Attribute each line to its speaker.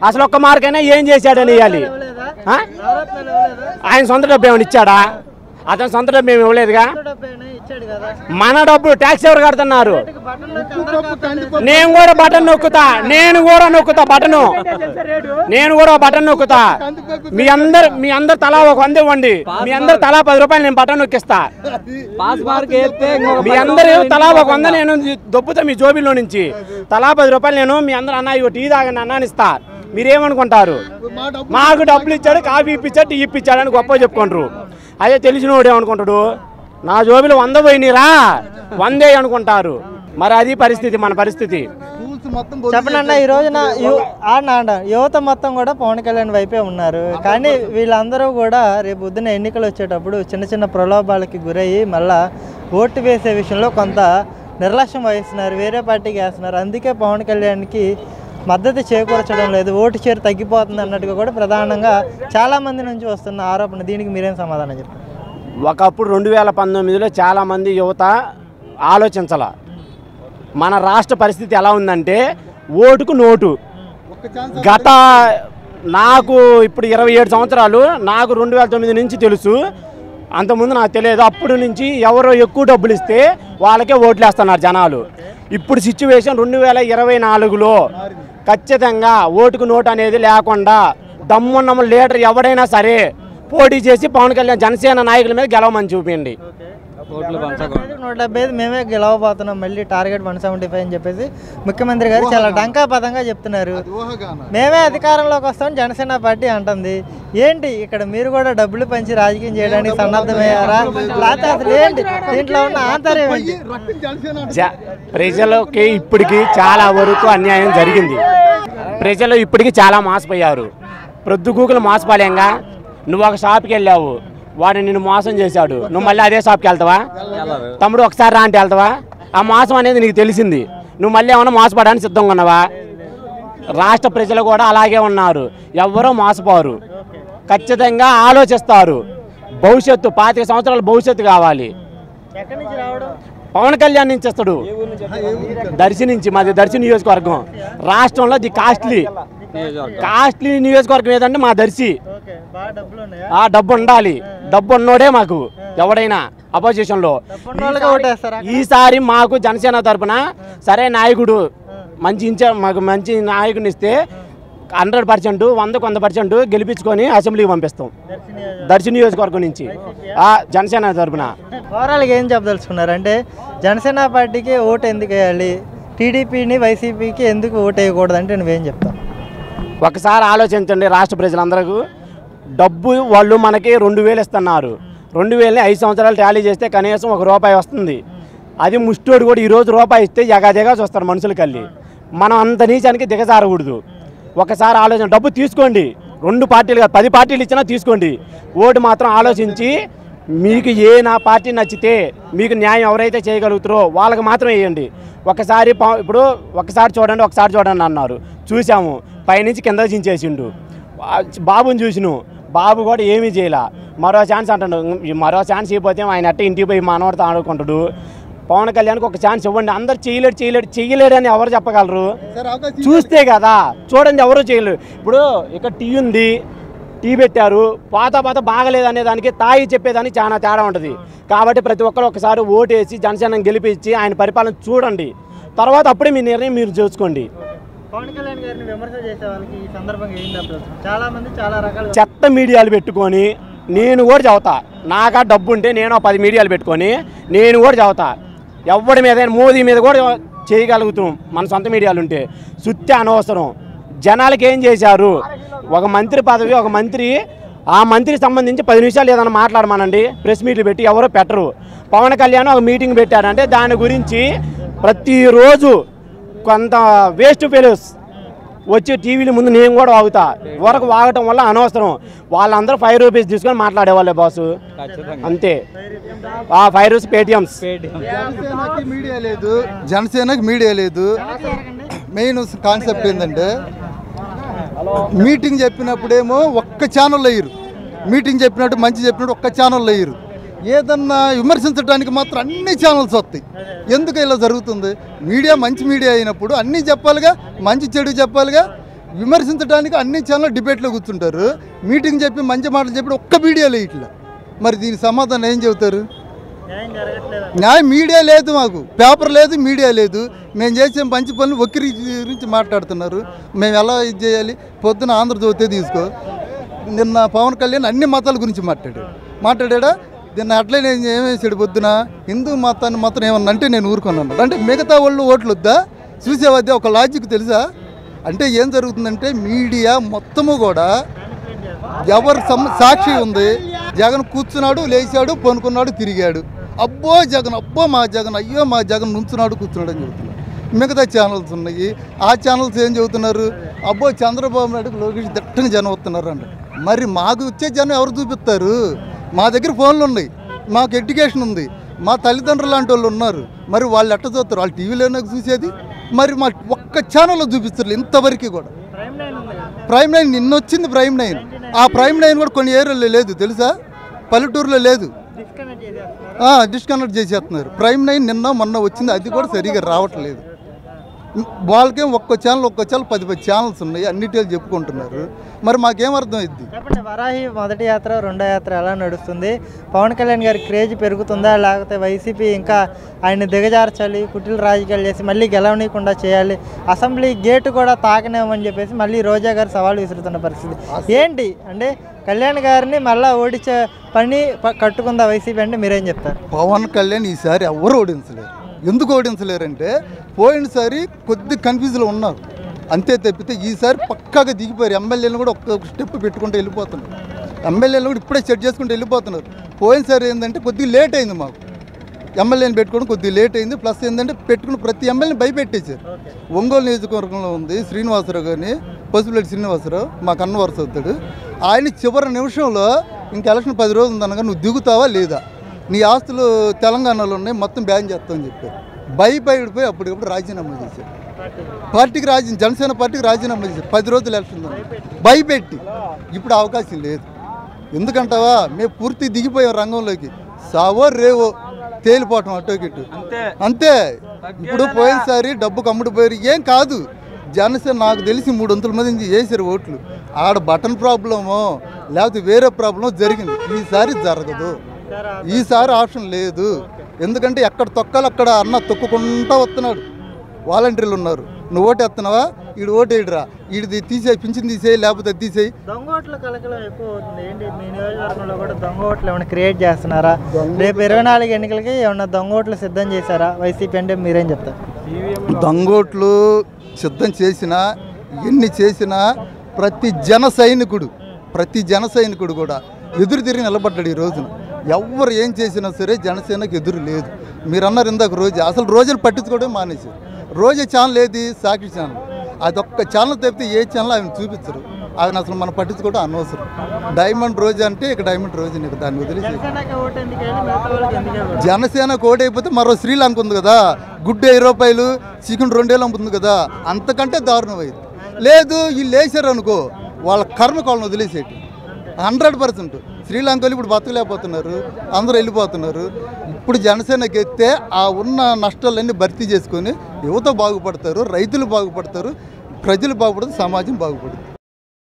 Speaker 1: అసలు ఒక్క మార్కైనా ఏం చేశాడని ఇవ్వాలి
Speaker 2: ఇవ్వలేదా
Speaker 1: ఆ?
Speaker 2: నవరత్నాలు ఇవ్వలేదా
Speaker 1: ఆయన సొంత డబ్బు ఏమైనా ఇచ్చాడా అతని సొంత డబ్బు ఏమి ఇవ్వలేదుగా
Speaker 2: కొత్త డబ్బు అయినా ఇచ్చాడు కదా
Speaker 1: మన డబ్బు ట్యాక్స్ ఎవరు కడుతున్నారు
Speaker 2: బట్టలు నొక్కి అందరూ కాపాడారు.
Speaker 1: నేను కూడా బటన్ నొక్కుతా నేను కూడా నొక్కుతా బటను నేను కూడా బటన్ నొక్కుతా మీ అందరు మీ అందరు తలా ఒక వంద ఇవ్వండి మీ అందరు తలా పది రూపాయలు నేను బటన్ నొక్కిస్తా
Speaker 3: పాస్ మార్క్ వేస్తే ఇంకొక
Speaker 1: మీ అందరూ తలా ఒక వంద నేను దొబ్బుతా మీ జోబీలో నుంచి తలా పది రూపాయలు నేను మీ అందరు అన్న ఇవ్వ టీ తాగండి అన్నాని ఇస్తా మీరేమనుకుంటారు మాకు డబ్బులు ఇచ్చాడు కాఫీ ఇప్పించాడు టీ ఇప్పించాడు అని గొప్ప చెప్పుకుంటారు అదే తెలిసిన వాడు ఏమనుకుంటాడు నా జోబీలో వంద పోయినరా వందే అనుకుంటారు మరి అది పరిస్థితి మన పరిస్థితి
Speaker 4: స్కూల్స్ మొత్తం
Speaker 2: చెప్పండి అన్న ఈ రోజున యు- ఆడిన ఆడ యువత మొత్తం కూడా పవన్ కళ్యాణ్ వైపే ఉన్నారు కానీ వీళ్ళందరూ కూడా రేపు పొద్దున ఎన్నికలు వచ్చేటప్పుడు చిన్న చిన్న ప్రలోభాలకి గురయ్యి మళ్ళా ఓటు వేసే విషయంలో కొంత నిర్లక్ష్యం వహిస్తున్నారు వేరే పార్టీకి వేస్తున్నారు అందుకే పవన్ కళ్యాణ్కి మద్దతు చేకూర్చడం లేదు ఓటు షేర్ తగ్గిపోతుంది అన్నట్టుగా కూడా ప్రధానంగా చాలా మంది నుంచి వస్తున్న ఆరోపణ దీనికి మీరేం సమాధానం చెప్పారు
Speaker 1: ఒకప్పుడు రెండు వేల పంతొమ్మిదిలో చాలామంది యువత ఆలోచించాల మన రాష్ట్ర పరిస్థితి ఎలా ఉందంటే ఓటుకు నోటు
Speaker 4: ఒక్క ఛాన్స్
Speaker 1: గత నాకు ఇప్పుడు ఇరవై ఏడు సంవత్సరాలు నాకు రెండు వేల తొమ్మిది నుంచి తెలుసు అంతకుముందు నాకు తెలియదు అప్పుడు నుంచి ఎవరో ఎక్కువ డబ్బులు ఇస్తే వాళ్ళకే ఓట్లు వేస్తున్నారు జనాలు ఇప్పుడు సిచ్యువేషన్ రెండు వేల ఇరవై నాలుగులో ఖచ్చితంగా ఓటుకు నోటు అనేది లేకుండా దమ్మున్న లీడర్ ఎవడైనా సరే పోటీ చేసి పవన్ కళ్యాణ్ జనసేన నాయకుల మీద గెలవమని చూపించండి
Speaker 3: ఓట్లు పంచకూడదు
Speaker 2: నూట డెబ్బై ఐదు మేమే గెలవబోతున్నాం మళ్ళీ టార్గెట్ వన్ సెవెంటీ ఫైవ్ అని చెప్పేసి ముఖ్యమంత్రి గారు చాలా డంకా పదంగా చెప్తున్నారు
Speaker 4: ఊహగాన
Speaker 2: మేమే అధికారంలోకి వస్తాం జనసేన పార్టీ అంటుంది ఏంటి ఇక్కడ మీరు కూడా డబ్బులు పంచి రాజకీయం చేయడానికి సన్నద్ధమయ్యారా లేకపోతే అసలు ఏంటి దీంట్లో ఉన్న ఆంతర్యం ఏంటి
Speaker 4: రక్తం జనసేన
Speaker 1: జ- ప్రజలకి ఇప్పటికి చాలా వరకు అన్యాయం జరిగింది ప్రజలు ఇప్పటికి చాలా మోసపోయారు ప్రొద్దుగూకులు మోసపోలేంగా నువ్వు ఒక షాప్కి వెళ్ళావు వాడు నిన్ను మోసం చేశాడు నువ్వు మళ్ళీ అదే షాప్కి వెళ్తావా తమ్ముడు ఒకసారి రా అంటే వెళ్తావా ఆ మోసం అనేది నీకు తెలిసింది నువ్వు మళ్ళీ ఏమైనా మోసపడడానికి సిద్ధంగా ఉన్నావా రాష్ట్ర ప్రజలు కూడా అలాగే ఉన్నారు ఎవ్వరూ మోసపోరు ఖచ్చితంగా ఆలోచిస్తారు భవిష్యత్తు పాతిక సంవత్సరాల భవిష్యత్తు కావాలి
Speaker 2: ఎక్కడి నుంచి రావడం
Speaker 1: పవన్ కళ్యాణ్ నుంచి వస్తాడు దర్శి నుంచి మాది దర్శి నియోజకవర్గం రాష్ట్రంలో ది కాస్ట్లీ
Speaker 3: నియోజకవర్గం
Speaker 1: కాస్ట్లీ నియోజకవర్గం ఏదంటే మా దర్శి
Speaker 2: ఓకే బాగా డబ్బులు ఉన్నాయా
Speaker 1: ఆ డబ్బు ఉండాలి డబ్బు ఉన్నోడే మాకు ఎవడైనా అపోజిషన్ లో
Speaker 2: డబ్బున్న వాళ్ళకే ఓటేస్తారా
Speaker 1: ఈసారి మాకు జనసేన తరపున సరే నాయకుడు మంచి ఇన్ఛా మాకు మంచి నాయకుడిని ఇస్తే హండ్రెడ్ పర్సెంట్ వందకు వంద పర్సెంట్ గెలిపించుకొని అసెంబ్లీకి పంపిస్తాం దర్శి నియోజకవర్గం నుంచి ఆ జనసేన తరపున
Speaker 2: ఓవరాల్గా ఏం చెప్పదలుచుకున్నారు అంటే జనసేన పార్టీకి ఓటు ఎందుకు వేయాలి టీడీపీని వైసీపీకి ఎందుకు ఓటు వేయకూడదు అంటే నువ్వేం చెప్తావు
Speaker 1: ఒకసారి ఆలోచించండి రాష్ట్ర ప్రజలందరూ డబ్బు వాళ్ళు మనకి రెండు వేలు ఇస్తున్నారు రెండు వేలని ఐదు సంవత్సరాలు టాలీ చేస్తే కనీసం ఒక రూపాయి వస్తుంది అది ముష్టోడు కూడా ఈరోజు రూపాయి ఇస్తే జగాజగా చూస్తారు మనుషులు కల్లి మనం అంత నీచానికి దిగజారకూడదు ఒకసారి ఆలోచన డబ్బు తీసుకోండి రెండు పార్టీలు కాదు పది పార్టీలు ఇచ్చినా తీసుకోండి ఓటు మాత్రం ఆలోచించి మీకు ఏ నా పార్టీ నచ్చితే మీకు న్యాయం ఎవరైతే చేయగలుగుతారో వాళ్ళకి మాత్రం వేయండి ఒకసారి పా- ఇప్పుడు ఒకసారి చూడండి ఒకసారి చూడండి అన్నారు చూసాము పైనుంచి కింద చించేసిండు ఆ బాబుని చూసిను బాబు కూడా ఏమీ చేయలే మరో ఛాన్స్ అంటాడు ఈ మరో ఛాన్స్ ఇవ్వకపోతే ఆయన అట్ట ఇంటికి పోయి మనవాడితో ఆడుకుంటాడు పవన్ కళ్యాణ్కి ఒక ఛాన్స్ ఇవ్వండి అందరు చేయలేడు చేయలేడు చేయలేడు అని ఎవరు చెప్పగలరు
Speaker 4: సార్ అవకాశం
Speaker 1: చూస్తే కదా చూడండి ఎవరు చేయలేరు ఇప్పుడు ఇక్కడ టీ ఉంది టీ పెట్టారు పాత పాత బాగలేదు అనే దానికి తాయి చెప్పేదానికి చాలా తేడా ఉంటుంది కాబట్టి ప్రతి ఒక్కరు ఒకసారి ఓటేసి జనసేన గెలిపించి ఆయన పరిపాలన చూడండి తర్వాత అప్పుడే మీ నిర్ణయం మీరు చూసుకోండి
Speaker 2: పవన్ కళ్యాణ్ గారిని విమర్శ చేసే వాళ్ళకి ఈ సందర్భంగా ఏం చెప్పవచ్చు చాలా మంది చాలా రకాల
Speaker 1: చెత్త మీడియాలు పెట్టుకొని నేను కూడా చదువుతా నాకా డబ్బు ఉంటే నేను ఒక పది మీడియాలు పెట్టుకొని నేను కూడా చదువుతా ఎవడి మీద మోదీ మీద కూడా చేయగలుగుతాం మన సొంత మీడియాలు ఉంటే సుత్తి అనవసరం జనాలకి ఏం చేశారు ఒక మంత్రి పదవి ఒక మంత్రి ఆ మంత్రికి సంబంధించి పది నిమిషాలు ఏదైనా మాట్లాడమానండి ప్రెస్ మీట్లు పెట్టి ఎవరో పెట్టరు పవన్ కళ్యాణ్ ఒక మీటింగ్ పెట్టారంటే దాని గురించి ప్రతిరోజు కొంత వేస్ట్ ఫెలోస్ వచ్చి టీవీల ముందు నేను కూడా వాగుతా వరకు వాగటం వల్ల అనవసరం వాళ్ళందరూ ఫైవ్ రూపీస్ తీసుకొని మాట్లాడేవాళ్ళే బాసు
Speaker 3: ఖచ్చితంగా
Speaker 1: అంతే ఆ ఫైవ్ రూపీస్ పేటిఎమ్స్
Speaker 4: జనసేనకి మీడియా లేదు జనసేనకి మీడియా లేదు మెయిన్ కాన్సెప్ట్ ఏంటంటే మీటింగ్ చెప్పినప్పుడేమో ఒక్క ఛానల్ అయ్యారు మీటింగ్ చెప్పినట్టు మంచి చెప్పినట్టు ఒక్క ఛానల్ అయ్యారు ఏదన్నా విమర్శించడానికి మాత్రం అన్ని ఛానల్స్ వస్తాయి ఎందుకు ఇలా జరుగుతుంది మీడియా మంచి మీడియా అయినప్పుడు అన్నీ చెప్పాలిగా మంచి చెడు చెప్పాలిగా విమర్శించడానికి అన్ని ఛానల్ డిబేట్లో కూర్చుంటారు మీటింగ్ చెప్పి మంచి మాటలు చెప్పి ఒక్క మీడియాలో ఇట్లా మరి దీనికి సమాధానం ఏం చెబుతారు
Speaker 2: న్యాయం జరగట్లేదు
Speaker 4: న్యాయం మీడియా లేదు మాకు పేపర్ లేదు మీడియా లేదు మేము చేసే మంచి పనులు ఒక్కరి గురించి మాట్లాడుతున్నారు మేము ఎలా ఇది చేయాలి పొద్దున ఆంధ్రజ్యోతి తీసుకో నిన్న పవన్ కళ్యాణ్ అన్ని మతాల గురించి మాట్లాడాడు మాట్లాడా నిన్న అట్లే నేను ఏం చేశాడు పొద్దున హిందూ మతాన్ని మాత్రం ఏమన్నా అంటే నేను ఊరుకున్నాను అంటే మిగతా వాళ్ళు ఓట్లు వద్దా చూసేవద్దా ఒక లాజిక్ తెలుసా అంటే ఏం జరుగుతుందంటే మీడియా మొత్తము కూడా ఎవరు సమ్ సాక్షి ఉంది జగన్ కూర్చున్నాడు లేచాడు పనుకున్నాడు తిరిగాడు అబ్బో జగన్ అబ్బో మా జగన్ అయ్యో మా జగన్ నుంచున్నాడు కూర్చున్నాడు అని చెబుతున్నారు మిగతా ఛానల్స్ ఉన్నాయి ఆ ఛానల్స్ ఏం చెబుతున్నారు అబ్బో చంద్రబాబు నాయుడుకి లోకేష్ దట్టంగా జనం వస్తున్నారు అంట మరి మాకు వచ్చే జనం ఎవరు చూపిస్తారు మా దగ్గర ఫోన్లు ఉన్నాయి మాకు ఎడ్యుకేషన్ ఉంది మా తల్లిదండ్రులు లాంటి వాళ్ళు ఉన్నారు మరి వాళ్ళు ఎట్ట చూస్తారు వాళ్ళు టీవీలోనే చూసేది మరి మా ఒక్క ఛానల్లో చూపిస్తారు ఇంతవరకు కూడా
Speaker 2: ప్రైమ్ నైన్ ఉంది కదా.
Speaker 4: ప్రైమ్ నైన్ నిన్న వచ్చింది ప్రైమ్ నైన్ ఆ ప్రైమ్ నైన్ కూడా కొన్ని ఏరియాలో లేదు తెలుసా పల్లెటూరులో లేదు
Speaker 2: డిస్కనెక్ట్ చేసేస్తున్నారు
Speaker 4: డిస్కనెక్ట్ చేసేస్తున్నారు ప్రైమ్ నైన్ నిన్న మొన్న వచ్చింది అది కూడా సరిగా రావట్లేదు వాళ్ళకేం ఒక్క ఛానల్ ఒక్క ఛానల్ పది పది ఛానల్స్ ఉన్నాయి అన్నిటి చెప్పుకుంటున్నారు మరి మాకేం అర్థం అయింది
Speaker 2: చెప్పండి వరాహి మొదటి యాత్ర రెండో యాత్ర ఎలా నడుస్తుంది పవన్ కళ్యాణ్ గారి క్రేజ్ పెరుగుతుందా లేకపోతే వైసీపీ ఇంకా ఆయన దిగజార్చాలి కుటిల రాజకీయాలు చేసి మళ్ళీ గెలవనీయకుండా చేయాలి అసెంబ్లీ గేటు కూడా తాకనేమని చెప్పేసి మళ్ళీ రోజా గారు సవాల్ విసురుతున్న పరిస్థితి ఏంటి అంటే కళ్యాణ్ గారిని మళ్ళీ ఓడించే పని ప- కట్టుకుందా వైసీపీ అంటే మీరేం చెప్తారు
Speaker 4: పవన్ కళ్యాణ్ ఈసారి ఎవరు ఓడించలేరు ఎందుకు ఓడించలేరంటే పోయినసారి కొద్ది కన్ఫ్యూజ్లో ఉన్నారు అంతే తప్పితే ఈసారి పక్కాగా దిగిపోయారు ఎమ్మెల్యేలు కూడా ఒక్క స్టెప్ పెట్టుకుంటూ వెళ్ళిపోతున్నారు ఎమ్మెల్యేలు కూడా ఇప్పుడే సెట్ చేసుకుంటూ వెళ్ళిపోతున్నారు పోయినసారి ఏంటంటే కొద్దిగా లేట్ అయింది మాకు ఎమ్మెల్యేని పెట్టుకోవడం కొద్దిగా లేట్ అయింది ప్లస్ ఏంటంటే పెట్టుకున్న ప్రతి ఎమ్మెల్యేని భయపెట్టేశారు ఒంగోలు నియోజకవర్గంలో ఉంది శ్రీనివాసరావు కానీ పసుపులేటి శ్రీనివాసరావు మా కన్న వరుస అవుతాడు ఆయన చివరి నిమిషంలో ఇంక ఎలక్షన్ పది రోజులు ఉందనగా నువ్వు దిగుతావా లేదా నీ ఆస్తులు తెలంగాణలో ఉన్నాయి మొత్తం బ్యాన్ చేస్తామని చెప్పారు భయపడిపోయి అప్పటికప్పుడు రాజీనామా చేశారు పార్టీకి రాజీ జనసేన పార్టీకి రాజీనామా చేశారు పది రోజులు ఎలక్షన్ ఉంది. భయపెట్టి ఇప్పుడు అవకాశం లేదు ఎందుకంటావా మేము పూర్తి దిగిపోయాం రంగంలోకి సావో రేవో తేలిపోవటం అటో ఇటు అంతే ఇప్పుడు పోయినసారి డబ్బు కమ్ముడు పోయారు ఏం కాదు జనసేన నాకు తెలిసి మూడు వందల మంది చేశారు ఓట్లు ఆడ బటన్ ప్రాబ్లమో లేకపోతే వేరే ప్రాబ్లమో జరిగింది ఈసారి జరగదు ఈసారి ఆప్షన్ లేదు ఎందుకంటే ఎక్కడ తొక్కాలి అక్కడ అన్న తొక్కుకుంటా వస్తున్నాడు వాలంటీర్లు ఉన్నారు నువ్వు ఓటు వేస్తున్నావా ఈడు ఓటు వేయడురా ఈడిది తీసేయి పింఛన్ తీసేయి లేకపోతే అది తీసేయి
Speaker 2: దొంగ ఓట్ల కలకలం ఎక్కువ అవుతుంది ఏంటి మీ నియోజకవర్గంలో కూడా దొంగ ఓట్లు ఏమైనా క్రియేట్ చేస్తున్నారా రేపు ఇరవై నాలుగు ఎన్నికలకి ఏమన్నా దొంగ ఓట్లు సిద్ధం చేశారా వైసీపీ అంటే మీరేం చెప్తారు
Speaker 4: దొంగోట్లు సిద్ధం చేసినా ఎన్ని చేసినా ప్రతి జన సైనికుడు ప్రతి జన సైనికుడు కూడా ఎదురు తిరిగి నిలబడ్డాడు ఈ రోజున ఎవరు ఏం చేసినా సరే జనసేనకు ఎదురు లేదు మీరు అన్నారు ఇందాక రోజు అసలు రోజులు పట్టించుకోవడం మానేశారు రోజు ఛానల్ ఏది సాక్షి ఛానల్ అదొక్క ఛానల్ తప్పితే ఏ ఛానల్ ఆయన చూపించరు ఆయన అసలు మనం పట్టించుకోవడం అనవసరం డైమండ్ రోజు అంటే ఇక డైమండ్ రోజు నీకు దాన్ని వదిలేసి
Speaker 2: జనసేనకి ఓటు ఎందుకు వేయాలి? మిగతా వాళ్ళకి ఎందుకు వేయకూడదు?
Speaker 4: జనసేన కోటి అయిపోతే మరో శ్రీలంక ఉంది కదా గుడ్డు వెయ్యి రూపాయలు చికెన్ రెండేళ్ళు అమ్ముతుంది కదా అంతకంటే దారుణం అయింది లేదు వీళ్ళు వేసారు అనుకో వాళ్ళ కర్మ వాళ్ళని వదిలేసేటి హండ్రెడ్ పర్సెంట్ శ్రీలంకలో ఇప్పుడు బతకలేకపోతున్నారు అందరూ వెళ్ళిపోతున్నారు ఇప్పుడు జనసేన గెత్తే ఆ ఉన్న నష్టాలన్నీ భర్తీ చేసుకొని యువత బాగుపడతారు రైతులు బాగుపడతారు ప్రజలు బాగుపడతారు సమాజం బాగుపడుతుంది